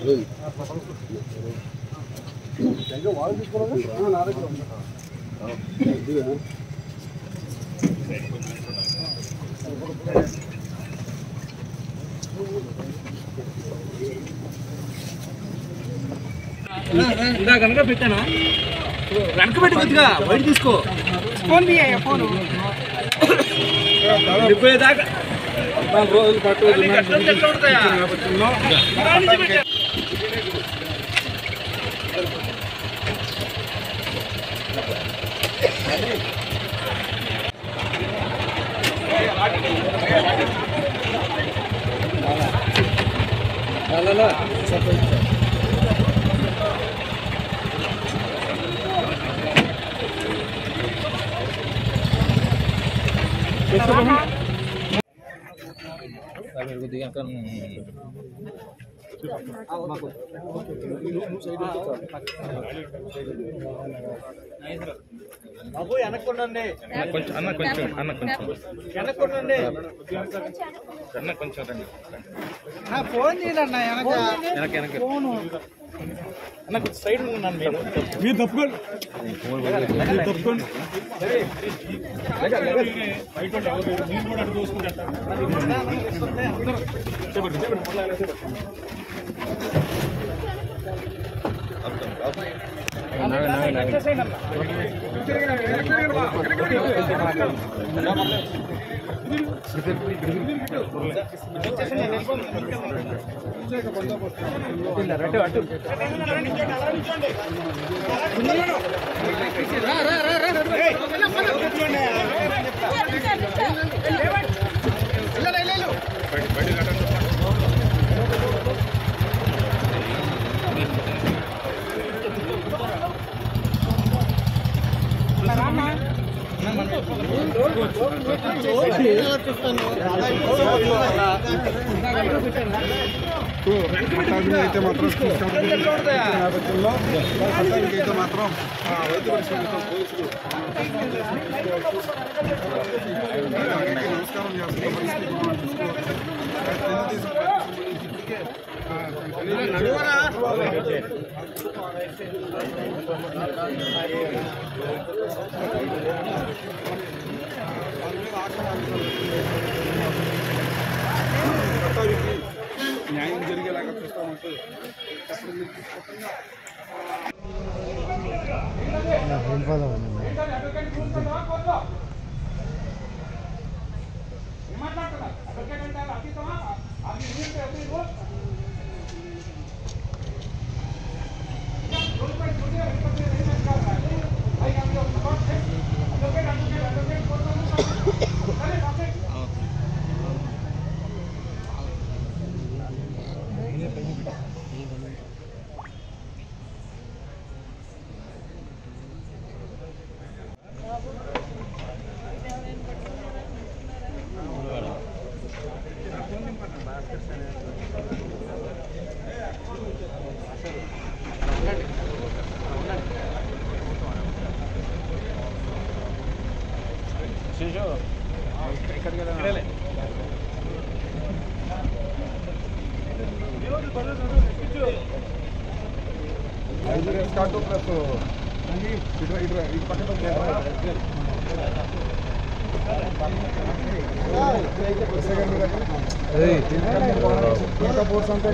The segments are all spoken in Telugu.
ఇందా కనుక పెట్టానా వెనక పెట్టి కొద్దిగా బయట తీసుకో ఫోన్ ఫోన్ వెళ్ళిపోయేదాకా రోజులు పట్టు బాబు వెనక్కుండండి కొంచెం అన్న కొంచెం అన్న కొంచెం వెనక్కుండండి అన్న కొంచెం రండి ఫోన్ చేయాలన్నా వెనక వెనక వెనక అన్న కొంచెం సైడ్ ఉన్నాను మీరు మీరు తప్పుకోండి మీరు తప్పుకోండి అయితే మాత్రం నేపథ్యంలో అయితే మాత్రం వైద్య పరిశ్రమతో పోలీసులు అందరికీ నమస్కారం చేస్తున్న పరిస్థితి మనం చూసుకోవచ్చు. తెలుగుదేశం పార్టీ ఇప్పటికే, ఆ, చట్టానికి న్యాయం జరిగేలాగా చూస్తామంటూ చెప్పడం జరిగింది. ఐదు స్టార్ట్ ప్లస్ ఇటు ఇటు ఇటు పక్కన ఫోర్స్ అంటే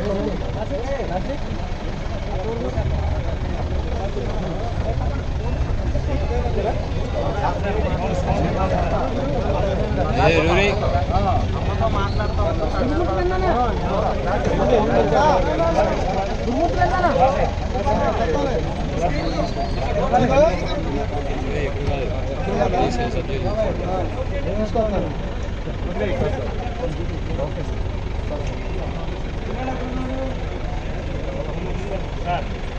సార్